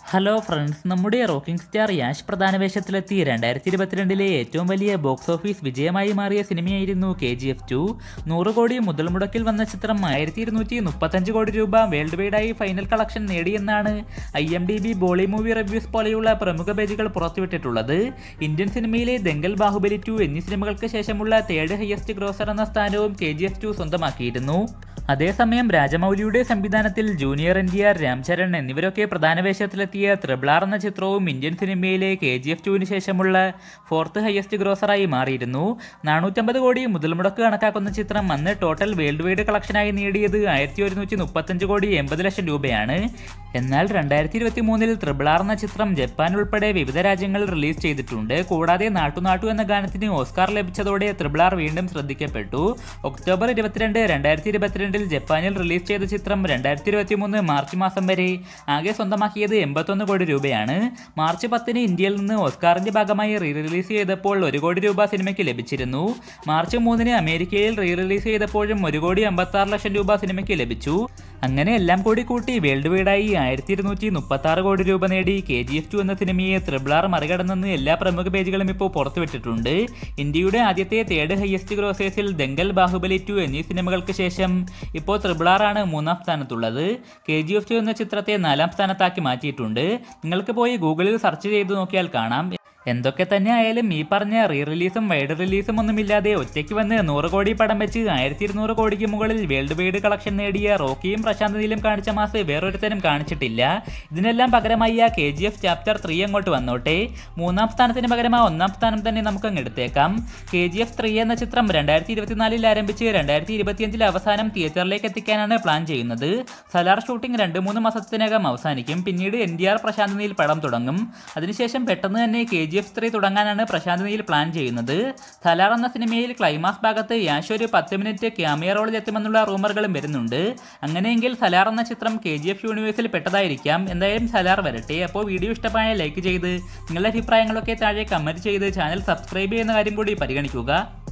hello friends നമ്മുടെ rocking star Yash പ്രധാന വേഷത്തിലെത്തി രണ്ടായിരത്തി ഇരുപത്തിരണ്ടിലെ ഏറ്റവും വലിയ ബോക്സ് ഓഫീസ് വിജയമായി മാറിയ സിനിമയായിരുന്നു കെ ജി എഫ് ടു നൂറ് കോടി മുതൽ മുടക്കിൽ വന്ന ചിത്രം ആയിരത്തി ഇരുന്നൂറ്റി മുപ്പത്തഞ്ച് കോടി രൂപ വേൾഡ് വൈഡായി ഫൈനൽ കളക്ഷൻ നേടിയെന്നാണ് I M D B bolly movie reviews പോലെയുള്ള പ്രമുഖ പേജുകൾ പുറത്തുവിട്ടിട്ടുള്ളത് ഇന്ത്യൻ സിനിമയിലെ ദംഗൽ ബാഹുബലി ടു എന്നീ സിനിമകൾക്ക് ശേഷമുള്ള തേർഡ് ഹയസ്റ്റ് ഗ്രോസർ എന്ന സ്ഥാനവും കെ ജി എഫ് ടു സ്വന്തമാക്കിയിരുന്നു അതേസമയം രാജമൗലിയുടെ സംവിധാനത്തിൽ junior N T R Ram Charan എന്നിവരൊക്കെ പ്രധാന വേഷത്തിലെത്തിയ ത്രിബിളാർ എന്ന ചിത്രവും ഇന്ത്യൻ സിനിമയിലെ കെ ജി എഫ് ടുവിന് ശേഷമുള്ള ഫോർത്ത് ഹയസ്റ്റ് ഗ്രോസറായി മാറിയിരുന്നു നാനൂറ്റമ്പത് കോടി മുതൽ മുടക്ക് കണക്കാക്കുന്ന ചിത്രം അന്ന് ടോട്ടൽ വേൾഡ് വൈഡ് കളക്ഷനായി നേടിയത് ആയിരത്തി ഒരുന്നൂറ്റി മുപ്പത്തഞ്ച് കോടി എൺപത് ലക്ഷം രൂപയാണ് എന്നാൽ രണ്ടായിരത്തി ഇരുപത്തി മൂന്നിൽ ത്രിബിളാർ എന്ന ചിത്രം ജപ്പാൻ ഉൾപ്പെടെ വിവിധ രാജ്യങ്ങളിൽ റിലീസ് ചെയ്തിട്ടുണ്ട് കൂടാതെ നാട്ടു നാട്ടു എന്ന ഗാനത്തിന് ഓസ്കാർ ലഭിച്ചതോടെ ത്രിബിളാർ വീണ്ടും ശ്രദ്ധിക്കപ്പെട്ടു ഒക്ടോബർ ഇരുപത്തിരണ്ട് രണ്ടായിരത്തി ഇരുപത്തിരണ്ടിൽ ജപ്പാനിൽ റിലീസ് ചെയ്ത ചിത്രം രണ്ടായിരത്തി ഇരുപത്തി മൂന്ന് മാർച്ച് മാസം വരെ ആകെ സ്വന്തമാക്കിയത് എൺപത്തൊന്ന് കോടി രൂപയാണ് മാർച്ച് പത്തിന് ഇന്ത്യയിൽ നിന്ന് ഓസ്കാറിന്റെ ഭാഗമായി റീ റിലീസ് ചെയ്തപ്പോൾ ഒരു കോടി രൂപ സിനിമയ്ക്ക് ലഭിച്ചിരുന്നു മാർച്ച് മൂന്നിന് അമേരിക്കയിൽ റീ റിലീസ് ചെയ്തപ്പോഴും ഒരു കോടി അമ്പത്തി ആറ് ലക്ഷം രൂപ സിനിമയ്ക്ക് ലഭിച്ചു അങ്ങനെ എല്ലാം കൂടി കൂട്ടി വേൾഡ് വൈഡായി ആയിരത്തി ഇരുന്നൂറ്റി മുപ്പത്തി ആറ് കോടി രൂപ നേടി കെ ജി എഫ് ടു എന്ന സിനിമയെ ത്രിബിളാർ മറികടന്നെന്ന് എല്ലാ പ്രമുഖ പേജുകളും ഇപ്പോൾ പുറത്തുവിട്ടിട്ടുണ്ട് ഇന്ത്യയുടെ ആദ്യത്തെ തേർഡ് ഹയസ്റ്റ് ഗ്രോസേഴ്സിൽ ദംഗൽ ബാഹുബലി ടു എന്നീ സിനിമകൾക്ക് ശേഷം ഇപ്പോൾ ത്രിബിളാറാണ് മൂന്നാം സ്ഥാനത്തുള്ളത് കെ ജി എഫ് ടു എന്ന ചിത്രത്തെ നാലാം സ്ഥാനത്താക്കി മാറ്റിയിട്ടുണ്ട് നിങ്ങൾക്ക് പോയി ഗൂഗിളിൽ സെർച്ച് ചെയ്ത് നോക്കിയാൽ കാണാം എന്തൊക്കെ തന്നെ ആയാലും ഈ പറഞ്ഞ റീ റിലീസും വൈഡ് റിലീസും ഒന്നുമില്ലാതെ ഒറ്റയ്ക്ക് വന്ന് നൂറ് കോടി പടം വെച്ച് ആയിരത്തി ഇരുന്നൂറ് കോടിക്ക് മുകളിൽ വേൾഡ് വൈഡ് കളക്ഷൻ നേടിയ റോക്കിയും പ്രശാന്ത് നീലും കാണിച്ച മാസ് വേറൊരുത്തരും കാണിച്ചിട്ടില്ല ഇതിനെല്ലാം പകരമായി ആ K G F chapter three അങ്ങോട്ട് വന്നോട്ടെ മൂന്നാം സ്ഥാനത്തിന് പകരം ആ ഒന്നാം സ്ഥാനം തന്നെ നമുക്ക് അങ്ങ് എടുത്തേക്കാം കെ ജി എഫ് ത്രീ എന്ന ചിത്രം രണ്ടായിരത്തി ഇരുപത്തിനാലിൽ ആരംഭിച്ച് രണ്ടായിരത്തി ഇരുപത്തിയഞ്ചിൽ അവസാനം തിയേറ്ററിലേക്ക് എത്തിക്കാനാണ് പ്ലാൻ ചെയ്യുന്നത് സലാർ ഷൂട്ടിംഗ് രണ്ട് മൂന്ന് മാസത്തിനകം അവസാനിക്കും പിന്നീട് N T R Prashanth Neel പടം തുടങ്ങും അതിനുശേഷം പെട്ടെന്ന് തന്നെ കെ ജി എഫ് ത്രീ തുടങ്ങാനാണ് പ്രശാന്ത് നീൽ പ്ലാൻ ചെയ്യുന്നത് സലാർ എന്ന സിനിമയിൽ ക്ലൈമാക്സ് ഭാഗത്ത് യാഷ് ഒരു പത്ത് മിനിറ്റ് ക്യാമിയ റോളിൽ എത്തുമെന്നുള്ള റൂമറുകളും വരുന്നുണ്ട് അങ്ങനെയെങ്കിൽ സലാർ എന്ന ചിത്രം കെ ജി എഫ് യൂണിവേഴ്സിൽ പെട്ടതായിരിക്കാം എന്തായാലും സലാർ വരട്ടെ അപ്പോൾ വീഡിയോ ഇഷ്ടമായ ലൈക്ക് ചെയ്ത് നിങ്ങളുടെ അഭിപ്രായങ്ങളൊക്കെ താഴെ കമൻറ്റ് ചെയ്ത് ചാനൽ സബ്സ്ക്രൈബ് ചെയ്യുന്ന കാര്യം കൂടി പരിഗണിക്കുക